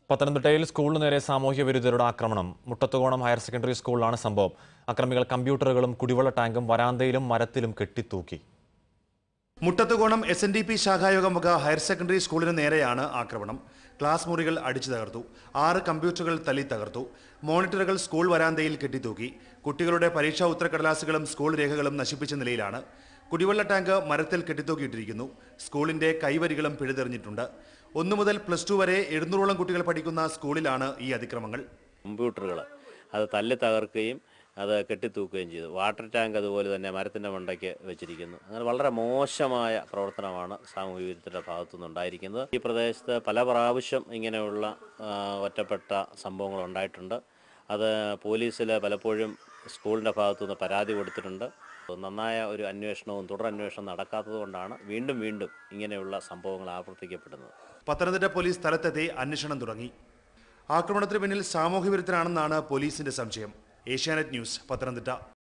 പത്തനംതിട്ടയിൽ സ്കൂളിന് നേരെ സാമൂഹ്യ വിരുദ്ധരുടെ ആക്രമണം മുട്ടത്തുകോണം ഹയർ സെക്കൻഡറി സ്കൂളിലാണ് സംഭവം അക്രമികൾ കമ്പ്യൂട്ടറുകളും കുടിവെള്ള ടാങ്കും വരാന്തയിലും മരത്തിലും കെട്ടിത്തൂക്കി Muttathukonam S N D P ശാഖായോഗം വക ഹയർ സെക്കൻഡറി സ്കൂളിന് നേരെയാണ് ആക്രമണം ക്ലാസ് മുറികൾ അടിച്ചു തകർത്തു ആറ് കമ്പ്യൂട്ടറുകൾ തല്ലി തകർത്തു മോണിറ്ററുകൾ സ്കൂൾ വരാന്തയിൽ കെട്ടിത്തൂക്കി കുട്ടികളുടെ പരീക്ഷാ ഉത്തരക്കടലാസുകളും സ്കൂൾ രേഖകളും നശിപ്പിച്ച നിലയിലാണ് കുടിവെള്ള ടാങ്ക് മരത്തിൽ കെട്ടിത്തൂക്കിയിട്ടിരിക്കുന്നു സ്കൂളിന്റെ കൈവരികളും പിഴുതെറിഞ്ഞിട്ടുണ്ട് ഒന്നു മുതൽ പ്ലസ് ടു വരെ എഴുന്നൂറോളം കുട്ടികൾ പഠിക്കുന്ന സ്കൂളിലാണ് ഈ അതിക്രമങ്ങൾ കമ്പ്യൂട്ടറുകൾ അത് തല്ലി തകർക്കുകയും അത് കെട്ടിത്തൂക്കുകയും ചെയ്തു വാട്ടർ ടാങ്ക് അതുപോലെ തന്നെ മരത്തിൻ്റെ മണ്ടയ്ക്ക് വെച്ചിരിക്കുന്നു അങ്ങനെ വളരെ മോശമായ പ്രവർത്തനമാണ് സാമൂഹ്യ വിരുദ്ധരുടെ ഭാഗത്തുനിന്ന് ഉണ്ടായിരിക്കുന്നത് ഈ പ്രദേശത്ത് പല പ്രാവശ്യം ഇങ്ങനെയുള്ള ആ, ഒറ്റപ്പെട്ട സംഭവങ്ങൾ ഉണ്ടായിട്ടുണ്ട് അത് പോലീസിൽ പലപ്പോഴും സ്കൂളിൻ്റെ ഭാഗത്തുനിന്ന് പരാതി കൊടുത്തിട്ടുണ്ട് നന്നായ ഒരു അന്വേഷണവും തുടരന്വേഷണവും നടക്കാത്തത് കൊണ്ടാണ് വീണ്ടും വീണ്ടും ഇങ്ങനെയുള്ള സംഭവങ്ങൾ ആവർത്തിക്കപ്പെടുന്നത് പത്തനംതിട്ട പോലീസ് സ്ഥലത്തെത്തി അന്വേഷണം തുടങ്ങി ആക്രമണത്തിന് പിന്നിൽ സാമൂഹ്യ വിരുദ്ധരാണെന്നാണ് പോലീസിന്റെ സംശയം ഏഷ്യാനെറ്റ് ന്യൂസ് പത്തനംതിട്ട